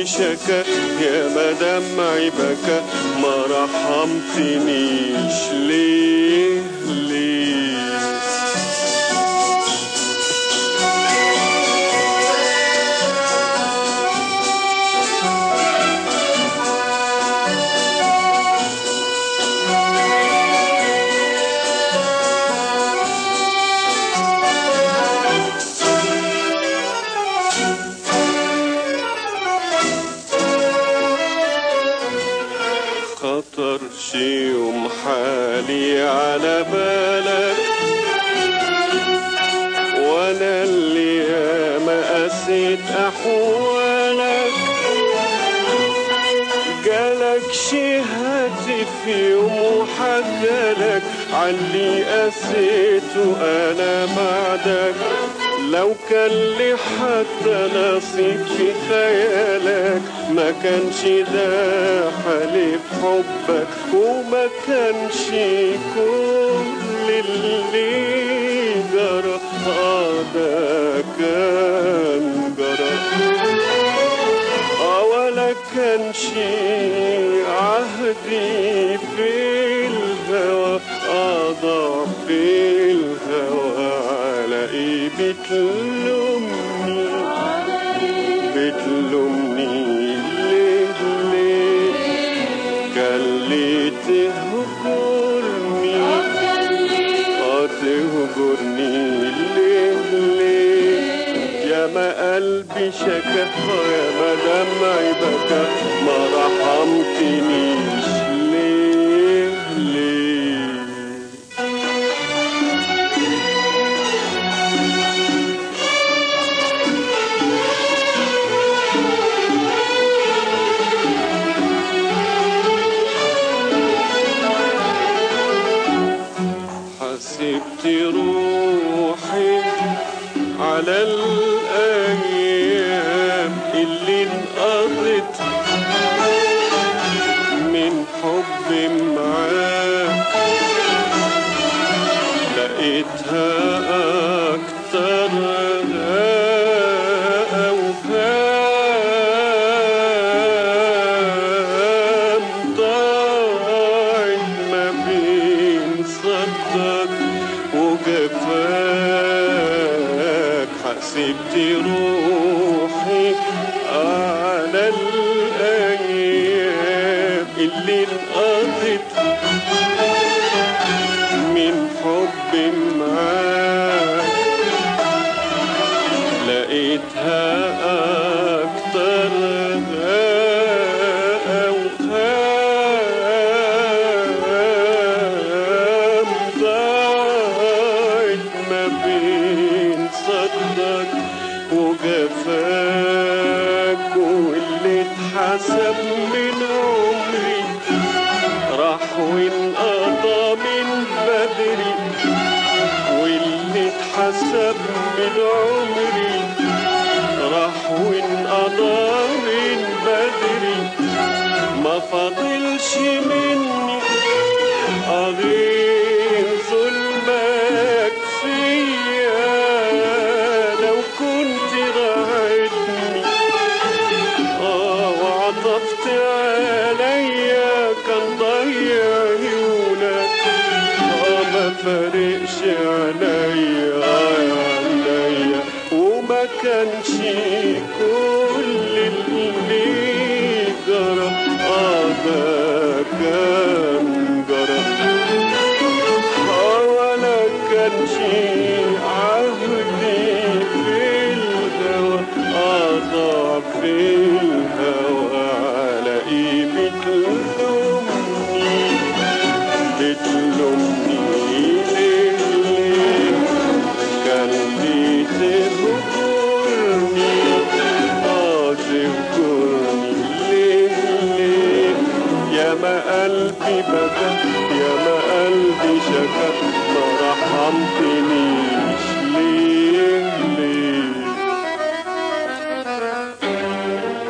شكا يا ما دمعي بكى ما رحمتنيش ليه ليه خطر شي يوم حالي على بالك وانا اللي ياما قسيت احوالك جالك شي هاتف يوم وحكالك عاللي قسيته انا بعدك لو كان لي حتى نصيب في خيالك ما كانش ده حليف حبك وما كانش كل اللي جرى آه ده كان جرى آه ولا كان شي عهدي في الهوى أضع في الهوى على إيه بتلومني بتلومني ليه ليه كان ليه تهجرني اه تهجرني ليه ليه يا ما قلبي شكا يا ما دمعي بكى ما رحمتنيش ليه ليه حسبت روحي على الأيام اللي انقضت من حب معاك لقيتها أكتر أوهام ضاعت ما بين صدك وجفاك حسبت روحي على الأيام اللي انقضت من حب معاك لقيتها أكتر أوهام ضاعت ما بين صدك وجفاك واللي اتحسب من عمري راح وانقضى من بدري واللي اتحسب من عمري راح وانقضى من بدري ما فاضلش مني غير ظلمك فيا لو كنت راعدني اه وعطفت عليا كان ضيع عيونك اه ما فارقش عليا آه عليا وما كانش كل اللي جرى اه ده كان جرى اه ولا كانش عهدي في الهوى اضع في الهوى على ايه بتلومني بتلومني ليه ليه كان لي تهجرني اه تهجرني ليه ليه يا ما قلبي بكى يا ما قلبي شكى ما رحمتنيش